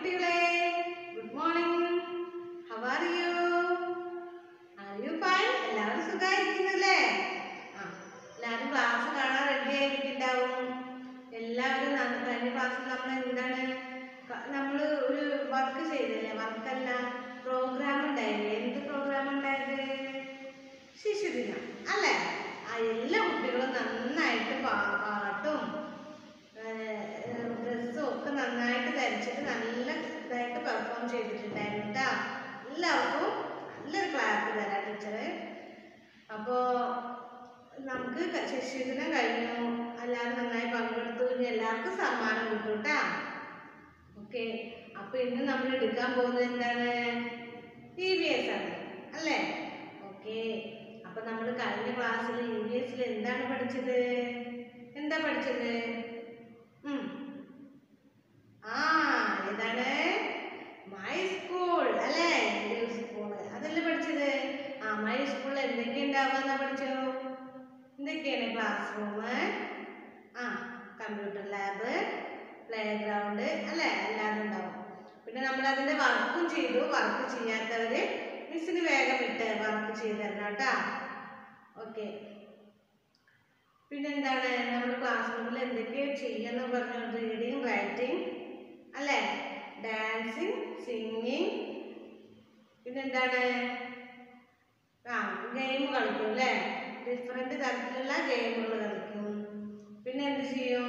കുട്ടികളെ good morning how are you are you fine എല്ലാവരും സുഖമായിരിക്കുന്നല്ലേ ആ എല്ലാവരും ക്ലാസ് കാണാൻ റെഡി ആയിരിക്കുന്നുണ്ടാവും എല്ലാവരും ന- കഴിഞ്ഞ ക്ലാസ്സിൽ നമ്മൾ എന്താണ് നമ്മൾ ഒരു വർക്ക് ചെയ്തില്ലേ വർക്കല്ല പ്രോഗ്രാം ഉണ്ടായില്ലേ എന്ത് പ്രോഗ്രാം ഉണ്ടായത് ശിശുദിനം അല്ലേ ആ എല്ലാ കുട്ടികളും നന്നായിട്ട് പാ- പാട്ടും ഡ്രസ്സും ഒക്കെ നന്നായിട്ട് ധരിച്ചിട്ട് നല്ല ഇതായിട്ട് പെർഫോം ചെയ്തിട്ടുണ്ടായിരുന്നു കേട്ടോ എല്ലാവർക്കും നല്ലൊരു ക്ലാപ്പ് തരാം ടീച്ചറ് അപ്പോൾ നമുക്ക് ക- ശിശുദിനം കഴിഞ്ഞു എല്ലാവരും നന്നായി പങ്കെടുത്തു ഇനി എല്ലാവർക്കും സമ്മാനം കിട്ടും കേട്ടോ ഓക്കെ അപ്പൊ ഇന്ന് നമ്മൾ എടുക്കാൻ പോകുന്നത് എന്താണ് ഇ വി എസ് ആണ് അല്ലേ ഓക്കെ അപ്പൊ നമ്മൾ കഴിഞ്ഞ ക്ലാസ്സിൽ ഇ വി എസിൽ എന്താണ് പഠിച്ചത് എന്താ പഠിച്ചത് ഉം. ആ ഏതാണ് മൈ സ്കൂൾ അല്ലേ എൻ്റെ സ്കൂൾ അതല്ലേ പഠിച്ചത് ആ മൈ സ്കൂളിൽ എന്തൊക്കെ ഉണ്ടാവുക പഠിച്ചോ എന്തൊക്കെയാണ് ക്ലാസ് റൂം ആ കമ്പ്യൂട്ടർ ലാബ് പ്ലേ ഗ്രൗണ്ട് അല്ലേ എല്ലാം ഉണ്ടാവും പിന്നെ നമ്മൾ അതിന്റെ വർക്കും ചെയ്തു വർക്ക് ചെയ്യാത്തവര് മിസ്സിന് വേഗം വിട്ട് വർക്ക് ചെയ്ത് തരണം കേട്ടാ ഓക്കെ പിന്നെന്താണ് നമ്മൾ ക്ലാസ് റൂമിൽ എന്തൊക്കെയോ ചെയ്യുമെന്ന് പറഞ്ഞു റീഡിങ് റൈറ്റിംഗ് അല്ലേ ഡാൻസിങ് സിംഗിങ് പിന്നെന്താണ് ആ ഗെയിം കളിക്കും അല്ലേ ഡിഫറെന്റ് തരത്തിലുള്ള ഗെയിമുകൾ കളിക്കും പിന്നെ എന്ത് ചെയ്യും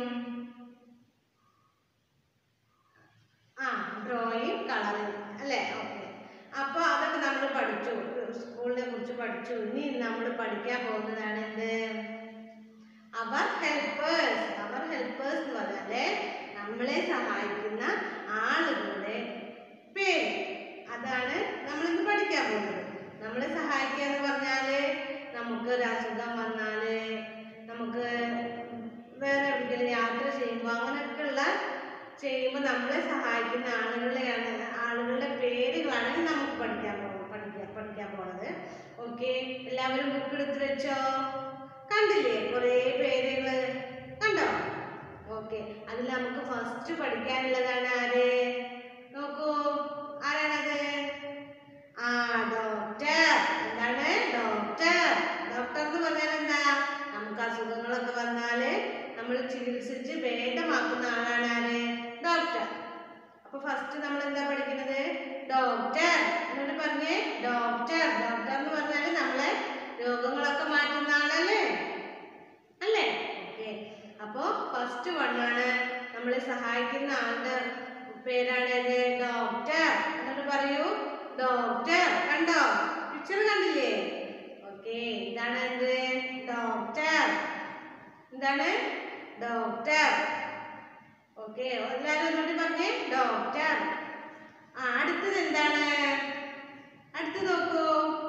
ആ ഡ്രോയിങ് കളറിങ് അല്ലേ ഓക്കെ അപ്പോൾ അതൊക്കെ നമ്മൾ പഠിച്ചു സ്കൂളിനെ കുറിച്ച് പഠിച്ചു ഇനി നമ്മൾ പഠിക്കാൻ പോകുന്നതാണ് എന്ത് അവർ ഹെൽപ്പേഴ്സ് അവർ ഹെൽപ്പേഴ്സ് എന്ന് പറഞ്ഞാല് നമ്മളെ സഹായിക്കുന്ന ആളുകളുടെ പേര് അതാണ് നമ്മൾ ഇന്ന് പഠിക്കാൻ പോകുന്നത് നമ്മളെ സഹായിക്കുക എന്ന് പറഞ്ഞാല് നമുക്ക് ഒരു അസുഖം വന്നാല് നമുക്ക് വേറെ എവിടെയെങ്കിലും യാത്ര ചെയ്യുമ്പോൾ അങ്ങനെയൊക്കെയുള്ള ചെയ്യുമ്പോൾ നമ്മളെ സഹായിക്കുന്ന ആളുകളെയാണ് ആളുകളുടെ പേരുകളാണ് നമുക്ക് പഠിക്കാൻ പോകുന്നത് പഠിക്കാൻ പഠിക്കാൻ പോണത് ഓക്കെ എല്ലാവരും ബുക്ക് എടുത്ത് വെച്ചോ കണ്ടില്ലേ കുറേ പേരുകൾ കണ്ടോ ഓക്കെ അതിൽ നമുക്ക് ഫസ്റ്റ് പഠിക്കാനുള്ളതാണ് ആര് നോക്കൂ ആരാണത് ആ ഡോക്ടർ എന്താണ് ഡോക്ടർ ഡോക്ടർ എന്ന് പറഞ്ഞാൽ എന്താ നമുക്ക് അസുഖങ്ങളൊക്കെ വന്നാല് നമ്മൾ ചികിത്സിച്ച് ഭേദമാക്കുന്ന ആളാണ് ആര് ഡോക്ടർ അപ്പൊ ഫസ്റ്റ് നമ്മൾ എന്താ പഠിക്കുന്നത് ഡോക്ടർ എന്നോട് പറഞ്ഞേ ഡോക്ടർ ഡോക്ടർ എന്ന് പറഞ്ഞാല് നമ്മളെ രോഗങ്ങളൊക്കെ മാറ്റുന്ന ആളല്ലേ അല്ലേ ഓക്കെ അപ്പോ ഫസ്റ്റ് വണ്ണാണ് നമ്മളെ സഹായിക്കുന്ന ആളുടെ പേരാണ് ഇത് ഡോക്ടർ എന്നിട്ട് പറയൂ ഡോക്ടർ കണ്ടോ പിക്ചർ കണ്ടില്ലേ ഓക്കെ ഇതാണ് എന്ത് ഡോക്ടർ എന്താണ് ഡോക്ടർ ഓക്കെ എല്ലാവരും ഒന്നുകൂടി പറഞ്ഞേ ഡോക്ടർ ആ അടുത്തത് എന്താണ് അടുത്ത് നോക്കൂ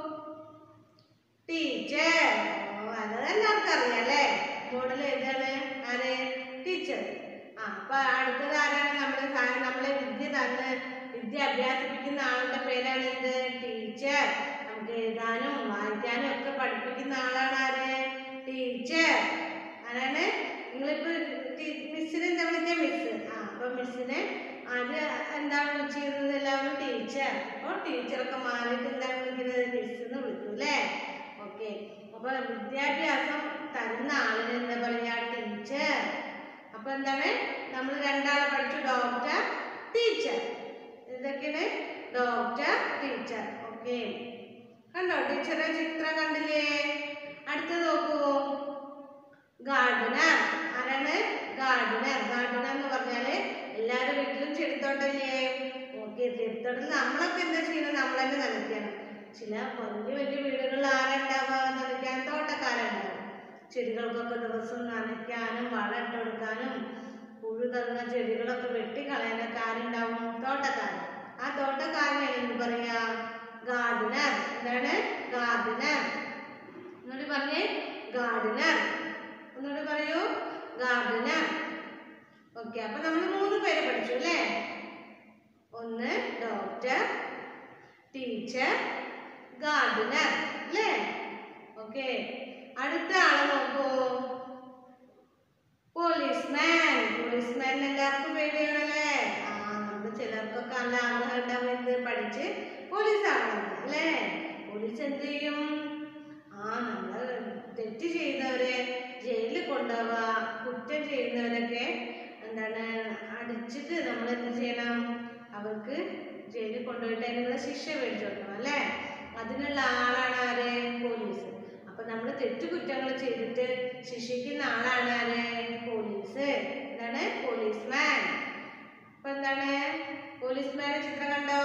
ടീച്ചർ ഓ അത് എല്ലാവർക്കും അറിയാം അല്ലേ മോഡൽ ഏതാണ് ആര് ടീച്ചർ ആ അപ്പൊ അടുത്തത് ആരാണ് നമ്മളെ സഹാ- നമ്മളെ വിദ്യ തന്ന് വിദ്യ അഭ്യാസിപ്പിക്കുന്ന ആളുടെ പേരാണ് എന്ത് ടീച്ചർ നമുക്ക് എഴുതാനും വായിക്കാനും ഒക്കെ പഠിപ്പിക്കുന്ന ആളാണ് ആര് ടീച്ചർ ആരാണ് നിങ്ങളിപ്പോ മിസ്സിനെ എന്താ വിളിക്കുക മിസ് ആ അപ്പൊ മിസ്സിനെ ആദ്യം എന്താണ് വിളിച്ചിരുന്നത് എല്ലാവരും ടീച്ചർ അപ്പോൾ ടീച്ചറൊക്കെ മാറിയിട്ട് എന്താണ് വിളിക്കുന്നത് മിസ് എന്ന് വിളിക്കും അല്ലേ ഓക്കെ അപ്പൊ വിദ്യാഭ്യാസം തരുന്ന ആളിന് എന്താ പറയാ ടീച്ചർ അപ്പൊ എന്താണ് നമ്മൾ രണ്ടാളെ പഠിച്ചു ഡോക്ടർ ടീച്ചർ ഇതൊക്കെയാണ് ഡോക്ടർ ടീച്ചർ ഓക്കെ കണ്ടോ ടീച്ചറെ ചിത്രം കണ്ടില്ലേ അടുത്ത് നോക്കൂ ഗാർഡനർ ആരാണ് ഗാർഡനർ ഗാർഡനർ എന്ന് പറഞ്ഞാല് എല്ലാവരുടെ വീട്ടിലും ചെടിത്തോട്ടല്ലേ ഓക്കെ ചെടിത്തോട്ടത്തിൽ നമ്മളൊക്കെ എന്താ ചെയ്യുന്നത് നമ്മൾ തന്നെ നനയ്ക്കണം ചില വലിയ വലിയ വീടുകളിൽ ആരുണ്ടാവുക നനയ്ക്കാൻ തോട്ടക്കാരുണ്ടാവും ചെടികൾക്കൊക്കെ ദിവസം നനയ്ക്കാനും വളം ഇട്ട് കൊടുക്കാനും പുഴു തന്ന ചെടികളൊക്കെ വെട്ടിക്കളയാനൊക്കെ ആരുണ്ടാവും തോട്ടക്കാരൻ ആ തോട്ടക്കാരനാണ് എന്ത് പറയാ ഗാർഡനർ എന്താണ് ഗാർഡനർ എന്നോട് പറഞ്ഞേ ഗാർഡനർ ഒന്നുകൂടി പറയൂ ഗാർഡനർ ഓക്കെ അപ്പൊ നമ്മൾ മൂന്ന് പേരെ പഠിച്ചു അല്ലേ ഒന്ന് ഡോക്ടർ ടീച്ചർ ഗാർഡനർ അല്ലേ ഓക്കെ അടുത്ത ആളെ നോക്കൂ പോലീസ്മാൻ പോലീസ്മാൻ എല്ലാവർക്കും പേടിയാണല്ലേ ആ നമ്മൾ ചിലർക്ക് കുട്ടികൾക്കൊക്കെ നല്ല ആഗ്രഹം ഉണ്ടാവും എന്ത് പഠിച്ച് പോലീസ് ആവണം അല്ലേ പോലീസ് എന്ത് ചെയ്യും ആ നമ്മൾ തെറ്റ് ചെയ്തവരെ ജയിലിൽ കൊണ്ടുപോവുക കുറ്റം ചെയ്യുന്നവരൊക്കെ എന്താണ് അടിച്ചിട്ട് നമ്മൾ എന്ത് ചെയ്യണം അവർക്ക് ജയിലിൽ കൊണ്ടുപോയിട്ട് അതിനുള്ള ശിക്ഷ മേടിച്ചു കൊടുക്കണം അല്ലേ അതിനുള്ള ആളാണ് ആര് പോലീസ് അപ്പൊ നമ്മൾ തെറ്റുകുറ്റങ്ങൾ ചെയ്തിട്ട് ശിക്ഷിക്കുന്ന ആളാണ് ആര് പോലീസ് എന്താണ് പോലീസ്മാൻ അപ്പൊ എന്താണ് പോലീസ്മാന്റെ ചിത്രം കണ്ടോ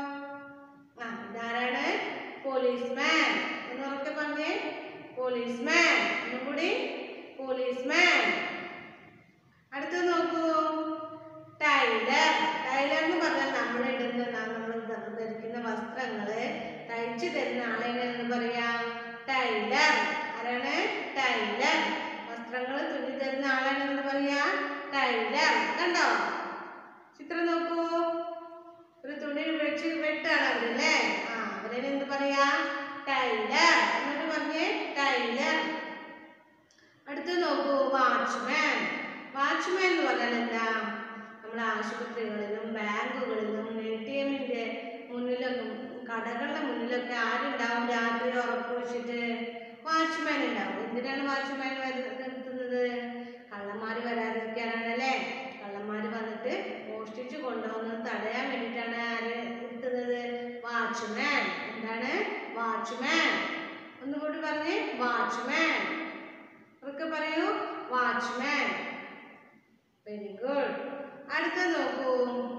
ആ ഇതാരാണ് പോലീസ്മാൻ എന്ന് ഉറക്കെ പറഞ്ഞേ പോലീസ്മാൻ ഒന്നും കൂടി പോലീസ്മാൻ അടുത്ത് നോക്കൂ ടൈലർ ടൈലർ എന്ന് പറഞ്ഞാൽ നമ്മൾ ഇടുന്ന നമ്മൾ ധരിക്കുന്ന വസ്ത്രങ്ങള് തയ്ച്ചു തരുന്ന ആളെ എന്ന് പറയാം ടൈലർ ആരാണ് ടൈലർ വസ്ത്രങ്ങൾ തുന്നി തരുന്ന ആളാണ് എന്ന് പറയാ ടൈലർ കണ്ടോ ചിത്രം നോക്കൂ ഒരു തുണി വെച്ച് വെട്ടാണ് അവരല്ലേ ആ അവരെ എന്ത് പറയാ ടൈലർ എന്നിട്ട് പറഞ്ഞേ ടൈലർ അടുത്ത് നോക്കൂ വാച്ച്മാൻ വാച്ച്മാൻ എന്ന് പറഞ്ഞാൽ എന്താ നമ്മുടെ ആശുപത്രികളിലും ബാങ്കുകളിലും എ ടി എമ്മിന്റെ മുന്നിലൊക്കെ കടകളുടെ മുന്നിലൊക്കെ ആരുണ്ടാവും രാത്രി ഉറപ്പ് വെച്ചിട്ട് വാച്ച്മാൻ ഉണ്ടാവും എന്തിനാണ് വാച്ച്മാൻ നിർത്തുന്നത് കള്ളന്മാർ വരാതിരിക്കാനാണ് അല്ലേ കള്ളന്മാർ വന്നിട്ട് മോഷ്ടിച്ചു കൊണ്ടുപോകുന്നത് തടയാൻ വേണ്ടിയിട്ടാണ് ആര് നിർത്തുന്നത് വാച്ച്മാൻ എന്താണ് വാച്ച്മാൻ ഒന്നുകൂടി പറഞ്ഞേ വാച്ച്മാൻ ഒക്കെ പറയൂ വാച്ച്മാൻ വെരി ഗുഡ് അടുത്ത നോക്കൂ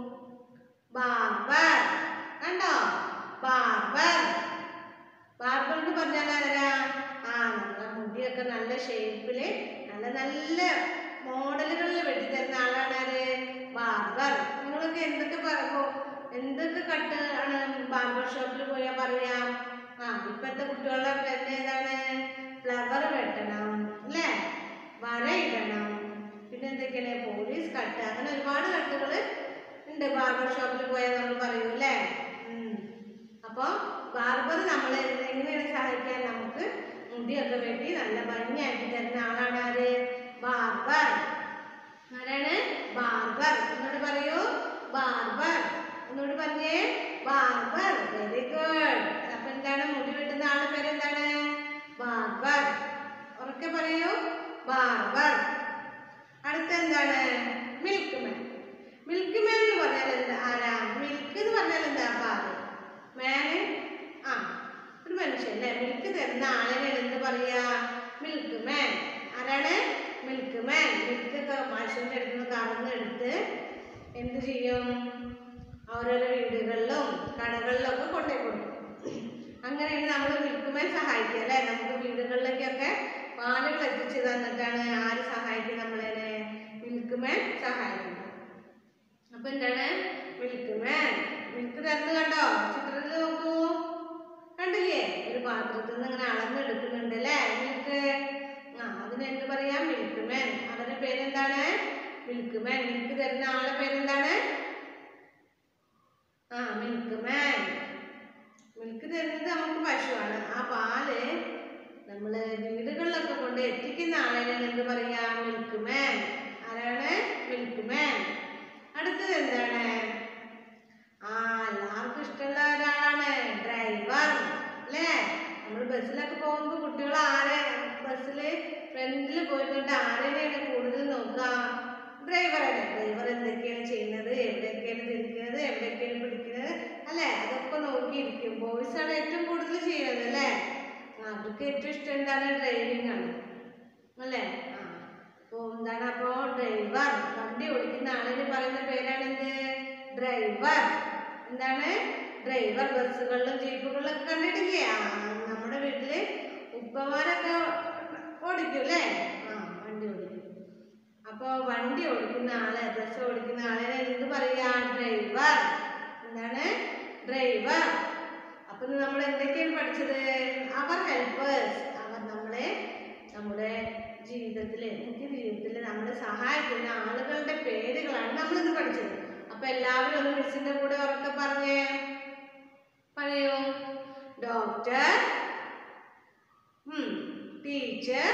ബാർബർ കണ്ടോ ബാർബർ ബാർബർ എന്ന് പറഞ്ഞാൽ ആരാ ആ നമ്മുടെ മുടിയൊക്കെ നല്ല ഷേപ്പില് നല്ല നല്ല മോഡലുകളിൽ വെട്ടിത്തരുന്ന ആളാണ് ആര് ബാർബർ നിങ്ങളൊക്കെ എന്തൊക്കെ പറയോ എന്തൊക്കെ കട്ട് ആണ് ബാർബർ ഷോപ്പിൽ പോയാൽ പറയാം ആ ഇപ്പോഴത്തെ കുട്ടികളുടെ ട്രെൻഡ് ഏതാണ് ഫ്ലവർ വെട്ടണം അല്ലേ വര ഇടണം പിന്നെ എന്തൊക്കെയാണ് പോലീസ് കട്ട് അങ്ങനെ ഒരുപാട് കട്ടുകൾ ഉണ്ട് ബാർബർ ഷോപ്പിൽ പോയാൽ നമ്മൾ പറയും അല്ലേ ഉം. അപ്പൊ ബാർബർ നമ്മളെ എങ്ങനെയാണ് സഹായിക്കാൻ നമുക്ക് മുടിയൊക്കെ വെട്ടി നല്ല ഭംഗിയാക്കി തരുന്ന ആളാണ് ആര് ബാർബർ ആരാണ് ബാർബർ എന്നോട് പറയൂ ബാർബർ എന്നോട് പറഞ്ഞേ ബാർബർ വെരി ഗുഡ് അപ്പൊ എന്താണ് മുടി വെട്ടുന്ന ആളുടെ പേര് എന്താണ് ബാർബർ ഉറക്കെ പറയൂ ബാർബർ അടുത്ത എന്താണ് മിൽക്ക് മാൻ മിൽക്ക് മാൻ എന്ന് പറഞ്ഞാൽ എന്താ ആരാ മിൽക്ക് എന്ന് പറഞ്ഞാൽ എന്താ പാല് മാന് ആ ഒരു മനുഷ്യൻ അല്ലേ മിൽക്ക് തരുന്ന ആളിനെ എന്ത് പറയാ മിൽക്ക് മാൻ ആരാണ് മിൽക്ക് മാൻ മിൽക്ക് ഒക്കെ പശുവിൻ്റെ അടുത്ത് നിന്ന് കറന്നെടുത്ത് എന്ത് ചെയ്യും ഓരോരോ വീടുകളിലും കടകളിലും ഒക്കെ കൊണ്ടുപോയി കൊടുക്കും അങ്ങനെയാണ് നമ്മൾ മിൽക്കുമാൻ സഹായിക്കുക അല്ലേ നമുക്ക് വീടുകളിലേക്കൊക്കെ പാലുകൾ എത്തിച്ചു തന്നിട്ടാണ് ആര് സഹായിക്കുക നമ്മളെ മിൽക്കുമാൻ സഹായിക്കുന്നത് അപ്പൊ എന്താണ് മിൽക്കുമാൻ മിൽക്ക് തരുന്നത് കണ്ടോ ചിത്രത്തിൽ നോക്കൂ കണ്ടില്ലേ ഒരു പാത്രത്തിൽ നിന്ന് ഇങ്ങനെ അളന്നെടുക്കുന്നുണ്ട് അല്ലേ മിൽക്ക് ആ അതിന് എന്ത് പറയാം മിൽക്കുമാൻ അവരുടെ പേരെന്താണ് മിൽക്കുമാൻ മിൽക്ക് തരുന്ന ആളുടെ പേരെന്താണ് ആ മിൽക്കുമാൻ മിൽക്ക് തരുന്നത് നമുക്ക് പശുവാണ് ആ പാല് നമ്മൾ വീടുകളിലൊക്കെ കൊണ്ട് എത്തിക്കുന്ന ആളെയാണ് എന്ത് പറയാ മിൽക്ക് മാൻ ആരാണ് മിൽക്ക് മാൻ അടുത്തത് എന്താണ് ആ എല്ലാവർക്കും ഇഷ്ടമുള്ള ഒരാളാണ് ഡ്രൈവർ അല്ലേ നമ്മൾ ബസ്സിലൊക്കെ പോകുമ്പോൾ കുട്ടികൾ ആരെ ബസ്സിൽ ഫ്രണ്ടിൽ പോയിരുന്നിട്ട് ആരെയാണ് കൂടുതൽ നോക്കുക ഡ്രൈവറല്ലേ ഡ്രൈവർ എന്തൊക്കെയാണ് ചെയ്യുന്നത് എവിടെയൊക്കെയാണ് തിരിക്കുന്നത് എവിടെയൊക്കെയാണ് പിടിക്കുന്നത് അല്ലേ അതൊക്കെ നോക്കിയിരിക്കും ബോയ്സ് ആണ് ഏറ്റവും കൂടുതൽ ചെയ്യുന്നത് അല്ലേ അവർക്ക് ഏറ്റവും ഇഷ്ടം എന്താണ് ഡ്രൈവിംഗ് ആണ് അല്ലേ ആ അപ്പോൾ എന്താണ് അപ്പോൾ ഡ്രൈവർ വണ്ടി ഓടിക്കുന്ന ആളിന് പറയുന്ന പേരാണ് എന്ത് ഡ്രൈവർ എന്താണ് ഡ്രൈവർ ബസ്സുകളിലും ജീപ്പുകളിലൊക്കെ കണ്ടിട്ടില്ലേ ആ നമ്മുടെ വീട്ടില് ഉപ്പമാരൊക്കെ ഓടിക്കും അല്ലേ ആ വണ്ടി ഓടിക്കും അപ്പോൾ വണ്ടി ഓടിക്കുന്ന ആളെ ബസ് ഓടിക്കുന്ന ആളെ എന്ത് പറയാ ഡ്രൈവർ എന്താണ് ഡ്രൈവർ അപ്പൊ നമ്മൾ എന്തൊക്കെയാണ് പഠിച്ചത് അവർ ഹെൽപ്പേഴ്സ് അവർ നമ്മളെ നമ്മുടെ ജീവിതത്തിൽ നിത്യ ജീവിതത്തിൽ നമ്മളെ സഹായിക്കുന്ന ആളുകളുടെ പേരുകളാണ് നമ്മൾ ഇന്ന് പഠിച്ചത് അപ്പൊ എല്ലാവരും ഒന്ന് മിസ്സിന്റെ കൂടെ ഉറക്കെ പറഞ്ഞേ പറയൂ doctor teacher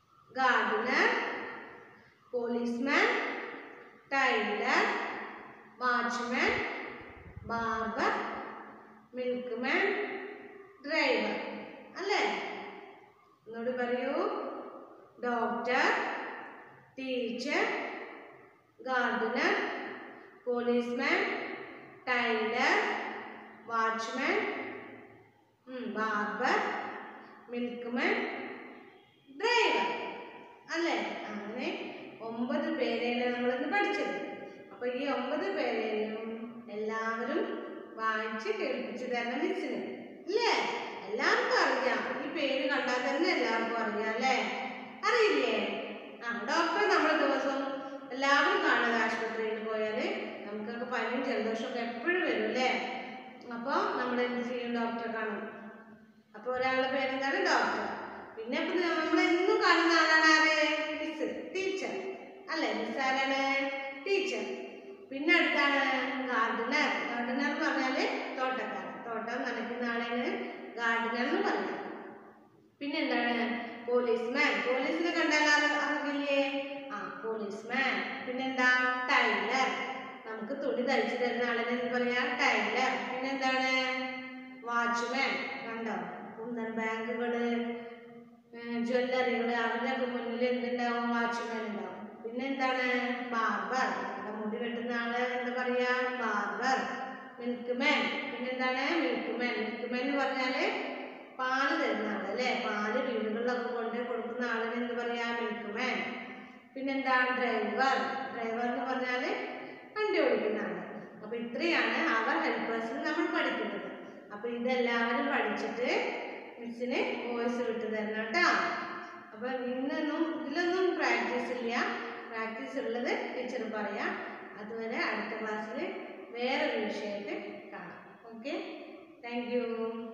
gardener policeman tailor watchman barber milkman driver അല്ലേ ഒന്നുകൂടി പറയൂ doctor teacher gardener policeman tailor watchman barber milkman driver അല്ലേ അങ്ങനെ ഒമ്പത് പേരെയാണ് നമ്മളിന്ന് പഠിച്ചത് അപ്പൊ ഈ ഒമ്പത് പേരെയും എല്ലാവരും വായിച്ച് കേൾപ്പിച്ചു തരണം മിസ്സിന് അല്ലേ എല്ലാവർക്കും അറിയാം ഈ പേര് കണ്ടാൽ തന്നെ എല്ലാവർക്കും അറിയാം അല്ലേ അറിയില്ലേ ആ ഡോക്ടർ നമ്മൾ ദിവസം എല്ലാവരും കാണുന്നത് ആശുപത്രിയിൽ പോയാൽ നമുക്കൊക്കെ പനിയും ജലദോഷമൊക്കെ എപ്പോഴും വരും അല്ലേ അപ്പോൾ നമ്മൾ എന്ത് ചെയ്യും ഡോക്ടറെ കാണും അപ്പോൾ ഒരാളുടെ പേരെന്താണ് ഡോക്ടർ പിന്നെ ഇപ്പൊ നമ്മൾ എന്നും കാണുന്ന ആളാണ് ആര് മിസ് ടീച്ചർ അല്ലേ മിസ് ആരാണ് ടീച്ചർ പിന്നെ അടുത്താണ് ഗാർഡനർ ഗാർഡനർ എന്ന് പറഞ്ഞാല് തോട്ടക്കാരൻ തോട്ടം നനയ്ക്കുന്ന ആളാണ് ഗാർഡനർ എന്ന് പറയുന്നത് പിന്നെ എന്താണ് പോലീസ്മാൻ പോലീസിനെ കണ്ടാൽ ആര- അറിയില്ലേ ആ പോലീസ്മാൻ പിന്നെന്താ ടൈലർ നമുക്ക് തുണി തയ്ച്ചു തരുന്ന ആളിനെ എന്ത് പറയാ ടൈലർ പിന്നെന്താണ് വാച്ച്മാൻ കണ്ടോ കുന്നൻ ബാങ്കുകള് ജ്വല്ലറികള് അവരുടെയൊക്കെ മുന്നിൽ എന്തുണ്ടാവും വാച്ച്മാൻ ഉണ്ടാവും പിന്നെ എന്താണ് ബാർബർ നമ്മുടെ മുടി വെട്ടുന്ന ആള് എന്താ പറയാ ബാർബർ മിൽക്ക്മാൻ പിന്നെന്താണ് മിൽക്ക്മാൻ മിൽക്ക്മാൻ എന്ന് പറഞ്ഞാല് പാല് തരുന്ന ആള് അല്ലേ പാല് വീടുകളിലൊക്കെ കൊണ്ട് കൊടുക്കുന്ന ആളിന് എന്ത് പറയാ മിൽക്ക്മാൻ പിന്നെന്താ ഡ്രൈവർ ഡ്രൈവർ എന്ന് പറഞ്ഞാല് വണ്ടി ഓടിക്കുന്ന ആള് അപ്പൊ ഇത്രയാണ് അവർ ഹെൽപ്പേഴ്സിന് നമ്മൾ പഠിക്കുന്നത് അപ്പൊ ഇതെല്ലാവരും പഠിച്ചിട്ട് മിസ്സിന് വോയിസ് വിട്ടു തരണം കേട്ടോ അപ്പൊ ഇന്നൊന്നും ഇതിലൊന്നും പ്രാക്ടീസ് ഇല്ല പ്രാക്ടീസ് ഉള്ളത് ടീച്ചർ പറയാം അതുവരെ അടുത്ത ക്ലാസ്സിൽ വേറൊരു വിഷയമായിട്ട് കാണാം ഓക്കെ താങ്ക് യു